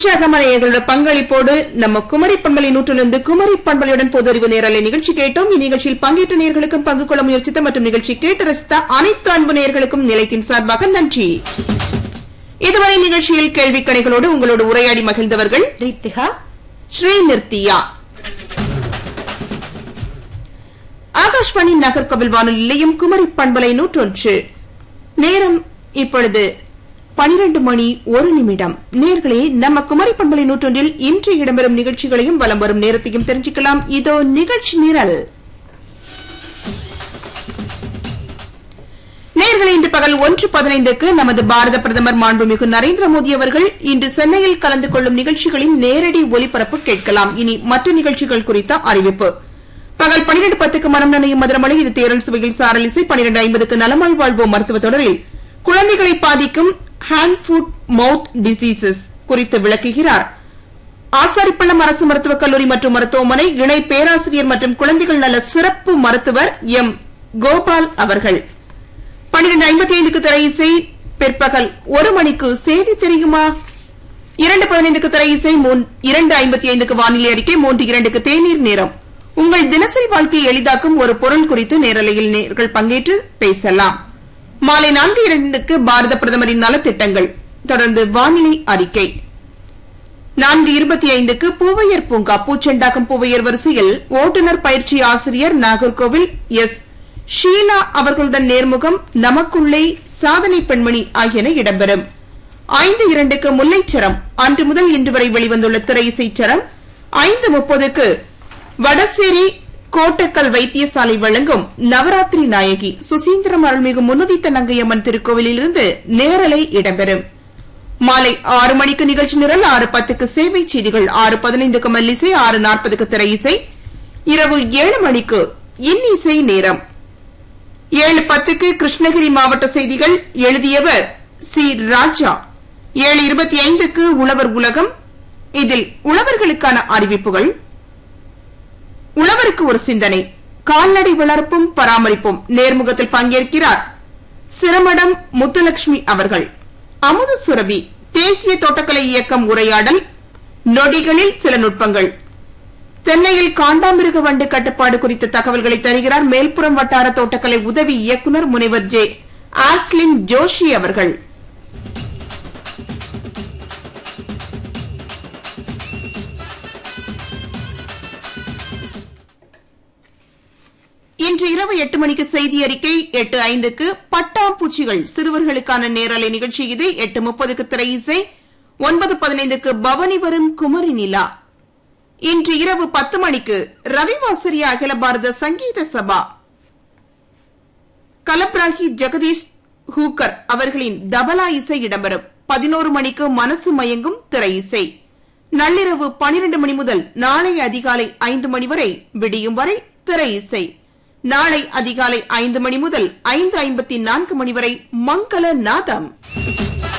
உற்சாகமனையர்களோட பங்களிப்போடு நம்ம குமரி பண்பலை நூற்றிலிருந்து குமரி பண்பலையுடன் பொது அறிவு நேரலை நிகழ்ச்சி கேட்டோம் இந்நிகழ்ச்சியில் பங்கேற்ற நேர்களுக்கும் பங்கு கொள்ள முயற்சித்த மற்றும் நிகழ்ச்சி கேட்டு ரசித்த அனைத்து அன்பு நேர்களுக்கும் நிலையத்தின் சார்பாக நன்றி இதுவரை நிகழ்ச்சியில் கேள்வி கணைகளோடு உங்களோடு உரையாடி மகிழ்ந்தவர்கள் தீப்திகா ஸ்ரீ நிர்த்தியா ஆகாஷ்வாணி நகர்கோவில் வானொலி நிலையம் குமரி பண்பலை நூற்றொன்று நேரம் இப்பொழுது பனிரெண்டு மணி ஒரு நிமிடம் நேர்களே நம்ம குமரி பண்பலை நூற்றொன்றில் இன்று இடம்பெறும் நிகழ்ச்சிகளையும் வலம் வரும் நேரத்தையும் தெரிஞ்சுக்கலாம் இதோ நிகழ்ச்சி நிரல் நேர்களை இன்று பகல் ஒன்று பதினைந்துக்கு நமது பாரத பிரதமர் மாண்புமிகு நரேந்திர மோடி அவர்கள் இன்று சென்னையில் கலந்து கொள்ளும் நிகழ்ச்சிகளின் நேரடி ஒலிபரப்பு கேட்கலாம் இனி மற்ற நிகழ்ச்சிகள் குறித்த அறிவிப்பு பகல் பனிரெண்டு பத்துக்கு மனம் நனையும் மதுரமலை இது தேரல் சுவையில் சாரல் இசை பனிரெண்டு ஐம்பதுக்கு நலமாய் வாழ்வோம் மருத்துவ தொடரில் குழந்தைகளை பாதிக்கும் ஹேண்ட் ஃபுட் மவுத் டிசீசஸ் குறித்து விளக்குகிறார் ஆசாரிப்பள்ளம் அரசு மருத்துவக் கல்லூரி மற்றும் மருத்துவமனை இணை பேராசிரியர் மற்றும் குழந்தைகள் நல சிறப்பு மருத்துவர் எம் கோபால் அவர்கள் பன்னிரண்டு ஐம்பத்தி ஐந்துக்கு திரை இசை பிற்பகல் ஒரு மணிக்கு செய்தி தெரியுமா இரண்டு பதினைந்துக்கு திரை இசை மூன்- இரண்டு ஐம்பத்தி ஐந்துக்கு வானிலை அறிக்கை மூன்று இரண்டுக்கு தேநீர் நேரம் உங்கள் தினசரி வாழ்க்கையை எளிதாக்கும் ஒரு பொருள் குறித்து நேரலையில் நேர்கள் பங்கேற்று பேசலாம் மாலை நான்கு இரண்டுக்கு பாரத பிரதமரின் நலத்திட்டங்கள் தொடர்ந்து வானிலை அறிக்கை நான்கு இருபத்தி ஐந்துக்கு பூவையர் பூங்கா பூச்செண்டாக்கம் பூவையர் வரிசையில் ஓட்டுநர் பயிற்சி ஆசிரியர் நாகர்கோவில் எஸ் ஷீலா அவர்களுடன் நேர்முகம் நமக்குள்ளே சாதனை பெண்மணி ஆகியன இடம்பெறும் ஐந்து இரண்டுக்கு முல்லைச்சரம் அன்று முதல் இன்று வரை வெளிவந்துள்ள திரை இசைச்சரம் ஐந்து முப்பதுக்கு வடசேரி கோட்டக்கல் வைத்தியசாலை வழங்கும் நவராத்திரி நாயகி சுசீந்திரம் அருள்மிகு முன்னுதித்த நங்கையம்மன் திருக்கோவிலிருந்து நேரலை இடம்பெறும் மாலை ஆறு மணிக்கு நிகழ்ச்சி நிரல் ஆறு பத்துக்கு சேவை செய்திகள் ஆறு பதினைந்துக்கு மெல்லிசை ஆறு நாற்பதுக்கு திரை இசை இரவு ஏழு மணிக்கு இன்னிசை நேரம் ஏழு பத்துக்கு கிருஷ்ணகிரி மாவட்ட செய்திகள் எழுதியவர் சி ராஜா ஏழு இருபத்தி ஐந்துக்கு உழவர் உலகம் இதில் உழவர்களுக்கான அறிவிப்புகள் உழவருக்கு ஒரு சிந்தனை கால்நடை வளர்ப்பும் பராமரிப்பும் நேர்முகத்தில் பங்கேற்கிறார் சிரமடம் முத்துலட்சுமி அவர்கள் அமுது சுரபி தேசிய தோட்டக்கலை இயக்கம் உரையாடல் நொடிகளில் சில நுட்பங்கள் தென்னையில் காண்டாமிருக வண்டு கட்டுப்பாடு குறித்த தகவல்களை தருகிறார் மேல்புறம் வட்டார தோட்டக்கலை உதவி இயக்குனர் முனைவர் ஜே ஆஸ்லின் ஜோஷி அவர்கள் இன்று இரவு எட்டு மணிக்கு செய்தி அறிக்கை எட்டு ஐந்துக்கு பட்டாம்பூச்சிகள் சிறுவர்களுக்கான நேரலை நிகழ்ச்சி இது எட்டு முப்பதுக்கு திரை இசை ஒன்பது பதினைந்துக்கு பவனி வரும் குமரி நிலா இன்று இரவு பத்து மணிக்கு ரவிவாசரிய அகில பாரத சங்கீத சபா கலப்ராகி ஜெகதீஷ் ஹூக்கர் அவர்களின் தபலா இசை இடம்பெறும் பதினோரு மணிக்கு மனசு மயங்கும் திரை இசை நள்ளிரவு பனிரெண்டு மணி முதல் நாளை அதிகாலை ஐந்து மணி வரை விடியும் வரை திரை இசை நாளை அதிகாலை ஐந்து மணி முதல் ஐந்து ஐம்பத்தி நான்கு மணி வரை மங்கள நாதம்